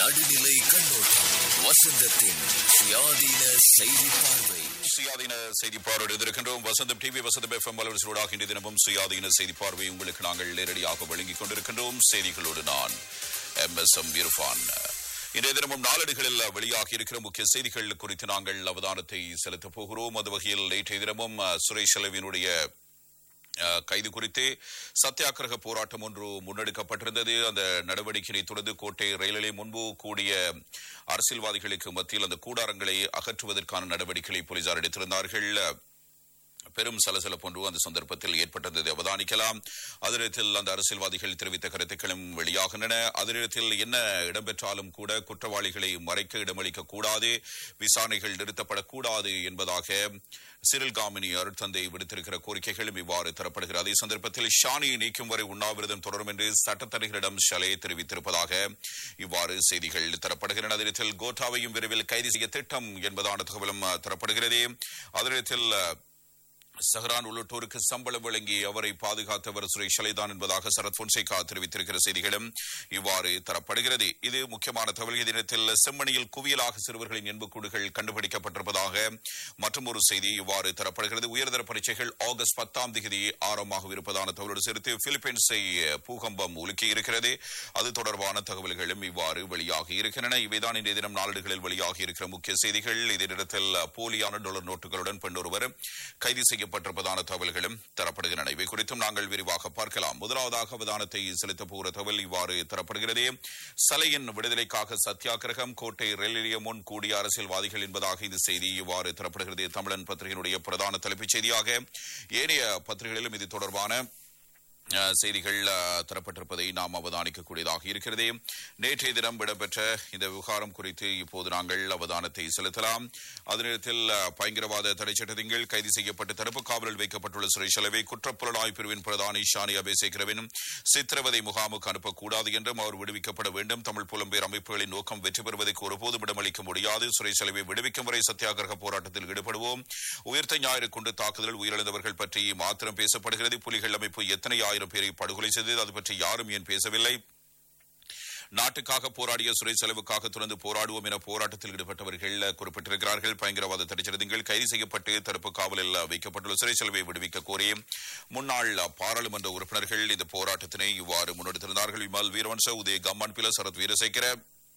நடுநிலை கண்ணோட்டம் வசந்தத்தின் சுயாதீன செய்தி பார்வை சுயாதீன செய்தி பார்வை இருக்கின்றோம் வசந்தம் டிவி வசந்தம் எஃப்எம் அலுவலர்களாக இன்றைய தினமும் சுயாதீன செய்தி பார்வை உங்களுக்கு நாங்கள் நேரடியாக வழங்கிக் கொண்டிருக்கின்றோம் செய்திகளோடு நான் எம் எஸ் எம் இரஃபான் இன்றைய தினமும் நாளடிகளில் வெளியாகி இருக்கிற முக்கிய செய்திகள் குறித்து நாங்கள் அவதானத்தை செலுத்தப் போகிறோம் அந்த வகையில் நேற்றைய தினமும் அஹ், சுரேஷ் செலவினுடைய அஹ், கைது குறித்து சத்தியாகிரக போராட்டம் ஒன்று முன்னெடுக்கப்பட்டிருந்தது அந்த நடவடிக்கையை தொடர்ந்து கோட்டை ரயில் நிலையம் முன்பு கூடிய அரசியல்வாதிகளுக்கு மத்தியில் அந்த கூடாரங்களை அகற்றுவதற்கான நடவடிக்கைகளை போலீசார் எடுத்திருந்தார்கள் பெரும் சலசலப்பு ஒன்று அந்த சந்தர்ப்பத்தில் ஏற்பட்டதை அவதானிக்கலாம் அதே நேரத்தில் அந்த அரசியல்வாதிகள் தெரிவித்த கருத்துக்களும் வெளியாகின்றன அதே நேரத்தில் என்ன இடம்பெற்றாலும் கூட குற்றவாளிகளை மறைக்க இடமளிக்க கூடாது விசாரணைகள் நிறுத்தப்படக்கூடாது என்பதாக சிறில் காமினி அருட்தந்தை விடுத்திருக்கிற கோரிக்கைகளும் இவ்வாறு தரப்படுகிறது அதே சந்தர்ப்பத்தில் ஷானியை நீக்கும் வரை உண்ணாவிரதம் தொடரும் என்று சட்டத்தரகரிடம் ஷலே தெரிவித்திருப்பதாக இவ்வாறு செய்திகள் தரப்படுகின்றன அதே நேரத்தில் கோட்டாவையும் விரைவில் கைது செய்ய திட்டம் என்பதான தகவலும் அஹ், தரப்படுகிறது அதே நேரத்தில் அஹ், சஹரான் உள்ளிட்டோருக்கு சம்பளம் வழங்கி அவரை பாதுகாத்தவர் சுரேஷ் ஷலைதான் என்பதாக சரத் பொன்சேகா தெரிவித்திருக்கிற செய்திகளும் இவ்வாறு தரப்படுகிறது இது முக்கியமான தகவல் இதே நேரத்தில் செம்மணியில் குவியலாக சிறுவர்களின் எண்புக்கூடுகள் கண்டுபிடிக்கப்பட்டிருப்பதாக மற்றும் ஒரு செய்தி இவ்வாறு தரப்படுகிறது உயர்தர பரீட்சைகள் ஆகஸ்ட் பத்தாம் தேதி ஆரம்பமாக இருப்பதான தகவலோடு சேர்த்து பிலிப்பைன்ஸை பூகம்பம் உலுக்கி இருக்கிறது அது தொடர்பான தகவல்களும் இவ்வாறு வெளியாகி இருக்கின்றன இவைதான் இன்றைய தினம் நாளிடுகளில் வெளியாகி இருக்கிற முக்கிய செய்திகள் இதே நேரத்தில் போலியான டாலர் நோட்டுகளுடன் பெண் ஒருவர் கைது செய்யப்பட்டிருப்பதான தகவல்களும் தரப்படுகின்றன இவை குறித்தும் நாங்கள் விரிவாக பார்க்கலாம் முதலாவதாக அவதானத்தை செலுத்தப் போகிற தகவல் இவ்வாறு தரப்படுகிறது சலையின் விடுதலைக்காக சத்தியாகிரகம் கோட்டை ரயில் நிலையம் முன் கூடிய அரசியல்வாதிகள் என்பதாக இந்த செய்தி இவ்வாறு தரப்படுகிறது தமிழன் பத்திரிகையினுடைய பிரதான தலைப்புச் செய்தியாக ஏனைய பத்திரிகைகளிலும் இது தொடர்பான அஹ், செய்திகள் அஹ், தரப்பட்டிருப்பதை நாம் அவதானிக்கக்கூடியதாக இருக்கிறது நேற்றைய தினம் இடம்பெற்ற இந்த விவகாரம் குறித்து இப்போது நாங்கள் அவதானத்தை செலுத்தலாம் அதே நேரத்தில் அஹ், பயங்கரவாத தடை சட்டத்தின் கீழ் கைது செய்யப்பட்டு தடுப்பு காவலில் வைக்கப்பட்டுள்ள சுரேஷ் செலவை குற்றப்புலனாய்வு பிரிவின் பிரதானி ஷானி அபேசேகரவின் சித்திரவதை முகாமுக்கு அனுப்பக்கூடாது என்றும் அவர் விடுவிக்கப்பட வேண்டும் தமிழ் புலம்பெயர் அமைப்புகளின் நோக்கம் வெற்றி பெறுவதற்கு ஒருபோதும் இடமளிக்க முடியாது சுரேஷ் செலவை விடுவிக்கும் வரை சத்தியாகிரக போராட்டத்தில் ஈடுபடுவோம் உயிர்த்த ஞாயிறு கொண்டு தாக்குதல் உயிரிழந்தவர்கள் பற்றி மாத்திரம் பேசப்படுகிறது புலிகள் அமைப்பு எத்தனை ஆயிரம் பேரை படுகொலை செய்தது அது பற்றி யாரும் ஏன் பேசவில்லை நாட்டுக்காக போராடிய சுரை செலவுக்காக தொடர்ந்து போராடுவோம் என போராட்டத்தில் ஈடுபட்டவர்கள் குறிப்பிட்டிருக்கிறார்கள் பயங்கரவாத தடைச்சடங்கள் கைது செய்யப்பட்டு தடுப்பு காவலில் வைக்கப்பட்டுள்ள சிறை செலவை விடுவிக்க கோரி முன்னாள் பாராளுமன்ற உறுப்பினர்கள் இந்த போராட்டத்தினை இவ்வாறு முன்னெடுத்திருந்தார்கள் விமல் வீரவன்ச உதய கம்மான் பில சரத் வீரசேகர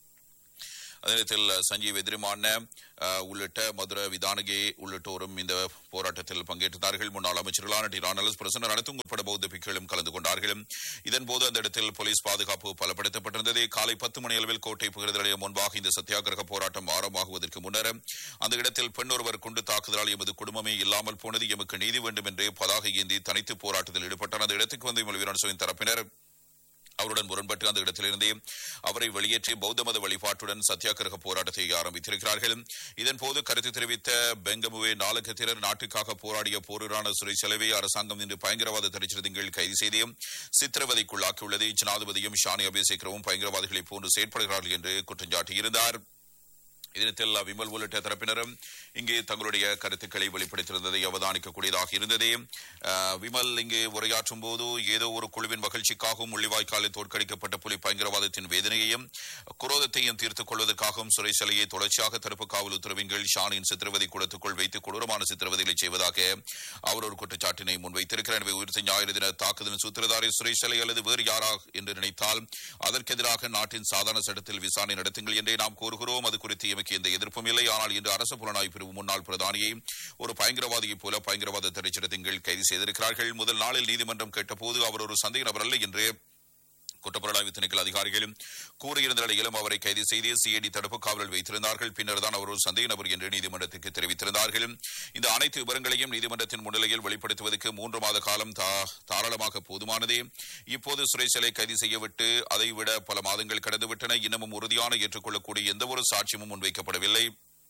அதே நேரத்தில் சஞ்சீவ் எதிரிமான அஹ், உள்ளிட்ட மதுர விதானகே உள்ளிட்டோரும் இந்த போராட்டத்தில் பங்கேற்றார்கள் முன்னாள் அமைச்சர்களான டி ரானலஸ் பிரசன்ன நடத்தும் உட்பட பௌத்த பிக்களும் கலந்து கொண்டார்கள் இதன்போது அந்த இடத்தில் போலீஸ் பாதுகாப்பு பலப்படுத்தப்பட்டிருந்தது காலை பத்து மணி அளவில் கோட்டை புகிற நிலையம் முன்பாக இந்த சத்தியாகிரக போராட்டம் ஆரம்பமாகுவதற்கு முன்னர் அந்த இடத்தில் பெண் ஒருவர் குண்டு தாக்குதலால் எமது குடும்பமே இல்லாமல் போனது எமக்கு நீதி வேண்டும் என்று பதாகை ஏந்தி தனித்து போராட்டத்தில் ஈடுபட்டார் அந்த இடத்துக்கு வந்த இமல் வீரன்சோவின் தரப்பினர் அவருடன் முரண்பட்டு அந்த இடத்திலிருந்தே அவரை வெளியேற்றி பௌத்த மத வழிபாட்டுடன் சத்தியாகிரக போராட்டத்தை ஆரம்பித்திருக்கிறார்கள் இதன்போது கருத்து தெரிவித்த பெங்கமுவே நாலகத்திரர் நாட்டுக்காக போராடிய போரான சுரை செலவை அரசாங்கம் இன்று பயங்கரவாத தடைச்சட்டங்கள் கைது செய்து சித்திரவதைக்குள்ளாக்கியுள்ளது ஜனாதிபதியும் ஷானி அபிஷேகரவும் பயங்கரவாதிகளைப் போன்று செயற்படுகிறார்கள் என்று குற்றம் சாட்டியிருந்தார் இதனத்தில் விமல் உள்ளிட்ட தரப்பினரும் இங்கே தங்களுடைய கருத்துக்களை வெளிப்படுத்தியிருந்ததை அவதானிக்கக்கூடியதாக இருந்தது அஹ், விமல் இங்கு உரையாற்றும் போது ஏதோ ஒரு குழுவின் மகிழ்ச்சிக்காகவும் முள்ளிவாய்க்காலில் தோற்கடிக்கப்பட்ட புலி பயங்கரவாதத்தின் வேதனையையும் குரோதத்தையும் தீர்த்துக் கொள்வதற்காகவும் சுரேஷ் சிலையை தொடர்ச்சியாக தடுப்பு காவல் உத்தரவின் கீழ் ஷானின் சித்திரவதை கூடத்துக்குள் வைத்து கொடூரமான சித்திரவதைகளை செய்வதாக அவர் ஒரு குற்றச்சாட்டினை முன்வைத்திருக்கிறார் எனவே உயிர்த்த ஞாயிறு தின தாக்குதலின் சூத்திரதாரி சுரேஷ் சிலை அல்லது வேறு யாரா என்று நினைத்தால் அதற்கு எதிராக நாட்டின் சாதாரண சட்டத்தில் விசாரணை நடத்துங்கள் என்றே நாம் கோருகிறோம் அது குறித்து எமக்கு எந்த எதிர்ப்பும் இல்லை ஆனால் இன்று அரசு புலனாய்வு பிரிவு முன்னாள் பிரதானியை ஒரு பயங்கரவாதியைப் போல பயங்கரவாத தடைச்சட்டத்தின் கீழ் கைது செய்திருக்கிறார்கள் முதல் நாளில் நீதிமன்றம் கேட்டபோது அவர் ஒரு சந்தேக நபர் அல்ல என்று குற்றப்புலனாய்வு திணைக்கள அதிகாரிகளும் கூறியிருந்த நிலையிலும் அவரை கைது செய்து சிஐடி தடுப்பு காவலில் வைத்திருந்தார்கள் பின்னர் தான் அவர் ஒரு சந்தேக நபர் என்று நீதிமன்றத்துக்கு தெரிவித்திருந்தார்கள் இந்த அனைத்து விவரங்களையும் நீதிமன்றத்தின் முன்னிலையில் வெளிப்படுத்துவதற்கு மூன்று மாத காலம் தா- தாராளமாக போதுமானதே இப்போது சுரேஷலை கைது செய்யவிட்டு அதைவிட பல மாதங்கள் கடந்துவிட்டன இன்னமும் உறுதியான ஏற்றுக்கொள்ளக்கூடிய எந்த ஒரு சாட்சியமும் முன்வைக்கப்படவில்லை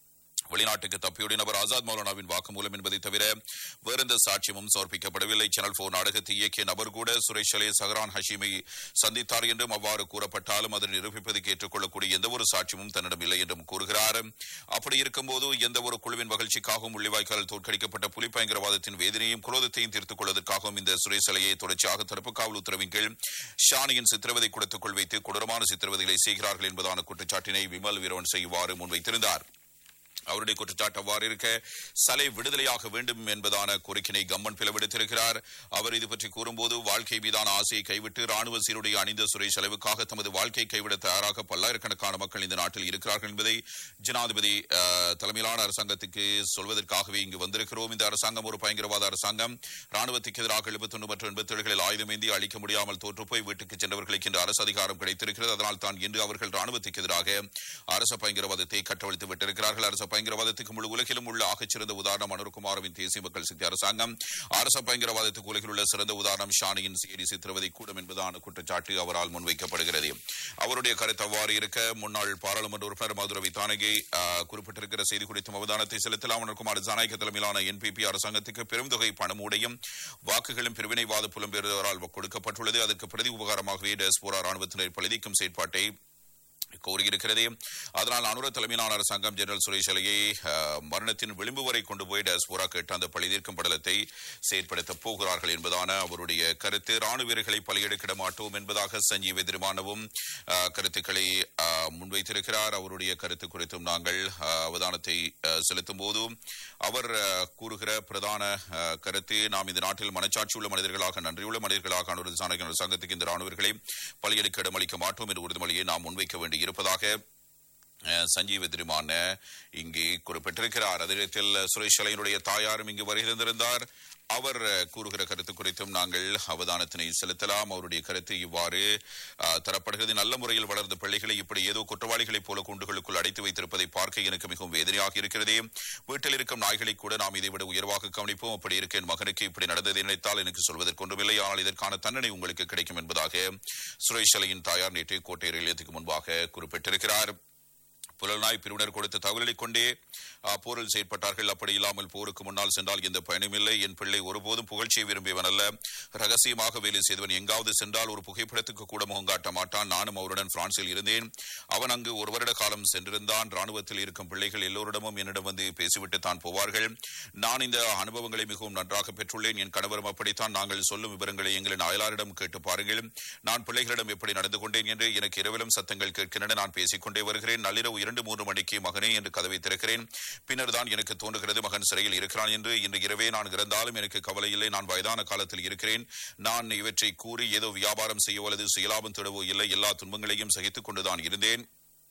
வெளிநாட்டுக்கு தப்பியோடிய நபர் ஆசாத் மௌலானாவின் வாக்குமூலம் என்பதை தவிர வேறெந்த சாட்சியமும் சமர்ப்பிக்கப்படவில்லை சேனல் போர் நாடகத்தை இயக்கிய நபர் கூட சுரேஷ் அலே சஹரான் ஹஷீமை சந்தித்தார் என்றும் அவ்வாறு கூறப்பட்டாலும் அதனை நிரூபிப்பதற்கு ஏற்றுக்கொள்ளக்கூடிய எந்த ஒரு சாட்சியமும் தன்னிடம் இல்லை என்றும் கூறுகிறார் அப்படி இருக்கும்போது எந்த ஒரு குழுவின் மகிழ்ச்சிக்காகவும் முள்ளிவாய்க்கால் தோற்கடிக்கப்பட்ட புலி பயங்கரவாதத்தின் வேதனையும் குரோதத்தையும் தீர்த்துக் கொள்வதற்காகவும் இந்த சுரேஷ் அலையை தொடர்ச்சியாக தடுப்பு காவல் உத்தரவின் கீழ் ஷானியின் சித்திரவதை குடத்துக்குள் வைத்து கொடூரமான சித்திரவதைகளை செய்கிறார்கள் என்பதான குற்றச்சாட்டினை விமல் வீரவன் செய்வாறு முன்வைத்திருந்தார் அவருடைய குற்றச்சாட்டு அவ்வாறு இருக்க சலை விடுதலையாக வேண்டும் என்பதான கோரிக்கையை கம்மன் பிளவெடுத்திருக்கிறார் அவர் இது பற்றி கூறும்போது வாழ்க்கை மீதான ஆசையை கைவிட்டு ராணுவ சீருடைய அணிந்த சுரேஷ் செலவுக்காக தமது வாழ்க்கை கைவிட தயாராக பல்லாயிரக்கணக்கான மக்கள் இந்த நாட்டில் இருக்கிறார்கள் என்பதை ஜனாதிபதி அஹ், தலைமையிலான அரசாங்கத்துக்கு சொல்வதற்காகவே இங்கு வந்திருக்கிறோம் இந்த அரசாங்கம் ஒரு பயங்கரவாத அரசாங்கம் ராணுவத்துக்கு எதிராக எழுபத்தொன்று மற்றும் எண்பத்தேழுகளில் ஆயுதமேந்தி அழிக்க முடியாமல் தோற்றுப்போய் வீட்டுக்கு சென்றவர்களுக்கு இன்று அரசு அதிகாரம் கிடைத்திருக்கிறது அதனால் தான் இன்று அவர்கள் ராணுவத்துக்கு எதிராக அரச பயங்கரவாதத்தை கட்டவிழ்த்து விட்டிருக்கிறார்கள் அரச பயங்கரவாதத்துக்கு முழு உலகிலும் உள்ள ஆகச்சிறந்த உதாரணம் அனுர்குமாரவின் தேசிய மக்கள் சக்தி அரசாங்கம் அரச பயங்கரவாதத்துக்கு உலகில் உள்ள சிறந்த உதாரணம் ஷானியின் சிஐடி சித்திரவதை கூடும் என்பதான குற்றச்சாட்டு அவரால் முன்வைக்கப்படுகிறது அவருடைய கருத்து அவ்வாறு இருக்க முன்னாள் பாராளுமன்ற உறுப்பினர் மதுரவி தானகி ஆஹ், குறிப்பிட்டிருக்கிற செய்தி குறித்தும் அவதானத்தை செலுத்தலாம் அனுர்குமார் ஜனநாயக தலைமையிலான என்பிபி அரசாங்கத்துக்கு பெருந்தொகை பணமூடையும் வாக்குகளும் பிரிவினைவாத புலம்பெயர்ந்தவரால் கொடுக்கப்பட்டுள்ளது அதற்கு பிரதி உபகாரமாகவே டெஸ்போரா ராணுவத்தினர் பழுதிக்கும் செயற்பாட்டை கோரியிருக்கிறது அதனால் அனுர தலைமையிலான அரசாங்கம் ஜெனரல் சுரேஷ் அலையை அஹ், மரணத்தின் விளிம்பு வரை கொண்டு போய் டயஸ்போரா கேட்ட அந்த பழிதீர்க்கும் படலத்தை செயற்படுத்தப் போகிறார்கள் என்பதான அவருடைய கருத்து ராணுவ வீரர்களை பலியெடுக்கிட மாட்டோம் என்பதாக சஞ்சீவ் எதிர்மானவும் அஹ், கருத்துக்களை அஹ், முன்வைத்திருக்கிறார் அவருடைய கருத்து குறித்தும் நாங்கள் அஹ், அவதானத்தை அஹ், செலுத்தும் போது அவர் அஹ், கூறுகிற பிரதான அஹ், கருத்து நாம் இந்த நாட்டில் மனச்சாட்சி உள்ள மனிதர்களாக நன்றியுள்ள மனிதர்களாக அனுர அரசாங்கத்துக்கு இந்த ராணுவர்களை பலியெடுக்க இடமளிக்க மாட்டோம் என்ற உறுதிமொழியை நாம் முன்வைக்க வேண்டி இருப்பதாக அஹ், சஞ்சீவ திருமான இங்கே குறிப்பிட்டிருக்கிறார் அதே நேரத்தில் சுரேஷ் அலையினுடைய தாயாரும் இங்கு வருகை தந்திருந்தார் அவர் அஹ், கூறுகிற கருத்து குறித்தும் நாங்கள் அவதானத்தினை செலுத்தலாம் அவருடைய கருத்து இவ்வாறு அஹ், தரப்படுகிறது நல்ல முறையில் வளர்ந்த பிள்ளைகளை இப்படி ஏதோ குற்றவாளிகளைப் போல கூண்டுகளுக்குள் அடைத்து வைத்திருப்பதை பார்க்க எனக்கு மிகவும் வேதனையாக இருக்கிறது வீட்டில் இருக்கும் நாய்களை கூட நாம் இதை விட உயர்வாக கவனிப்போம் அப்படி இருக்க என் மகனுக்கு இப்படி நடந்ததை நினைத்தால் எனக்கு சொல்வதற்கு ஒன்றுமில்லை ஆனால் இதற்கான தண்டனை உங்களுக்கு கிடைக்கும் என்பதாக சுரேஷ் அலையின் தாயார் நேற்று கோட்டை நிலையத்துக்கு முன்பாக குறிப்பிட்டிருக்கிறார் புலனாய் பிரிவினர் கொடுத்த தகவலைக் கொண்டே ஆ, போரில் செயற்பட்டார்கள் அப்படி இல்லாமல் போருக்கு முன்னால் சென்றால் எந்த பயனுமில்லை என் பிள்ளை ஒருபோதும் புகழ்ச்சியை விரும்பியவன் அல்ல ரகசியமாக வேலை செய்தவன் எங்காவது சென்றால் ஒரு புகைப்படத்துக்கு கூட முகம் காட்ட மாட்டான் நானும் அவருடன் பிரான்சில் இருந்தேன் அவன் அங்கு ஒரு வருட காலம் சென்றிருந்தான் ராணுவத்தில் இருக்கும் பிள்ளைகள் எல்லோரிடமும் என்னிடம் வந்து பேசிவிட்டு தான் போவார்கள் நான் இந்த அனுபவங்களை மிகவும் நன்றாக பெற்றுள்ளேன் என் கணவரும் அப்படித்தான் நாங்கள் சொல்லும் விவரங்களை எங்களின் அயலாரிடம் கேட்டு பாருங்கள் நான் பிள்ளைகளிடம் எப்படி நடந்து கொண்டேன் என்று எனக்கு இரவிலும் சத்தங்கள் கேட்கின்றன நான் பேசிக்கொண்டே வருகிறேன் நள்ளிரவு இரண்டு மூன்று மணிக்கு மகனே என்று கதவை திறக்கிறேன் பின்னர் தான் எனக்கு தோன்றுகிறது மகன் சிறையில் இருக்கிறான் என்று இன்று இரவே நான் இறந்தாலும் எனக்கு கவலை இல்லை நான் வயதான காலத்தில் இருக்கிறேன் நான் இவற்றை கூறி ஏதோ வியாபாரம் செய்யவோ அல்லது சுயலாபம் தேடவோ இல்லை எல்லா துன்பங்களையும் சகித்துக் கொண்டுதான் இருந்தேன்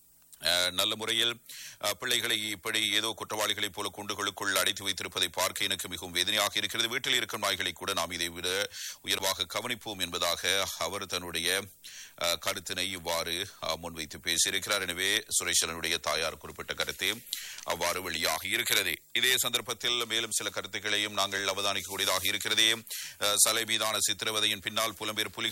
அஹ், நல்ல முறையில் அஹ், பிள்ளைகளை இப்படி ஏதோ குற்றவாளிகளைப் போல குண்டுகளுக்குள் அடைத்து வைத்திருப்பதை பார்க்க எனக்கு மிகவும் வேதனையாக இருக்கிறது வீட்டில் இருக்கும் நாய்களை கூட நாம் இதை விட உயர்வாக கவனிப்போம் என்பதாக அவர் தன்னுடைய அஹ், கருத்தினை இவ்வாறு அஹ், முன்வைத்து பேசியிருக்கிறார் எனவே சுரேஷனுடைய தாயார் குறிப்பிட்ட கருத்து அவ்வாறு வெளியாகி இருக்கிறது இதே சந்தர்ப்பத்தில் மேலும் சில கருத்துக்களையும் நாங்கள் அவதானிக்கக்கூடியதாக இருக்கிறது அஹ், சலை மீதான சித்திரவதையின் பின்னால் புலம்பெயர் புலிகள்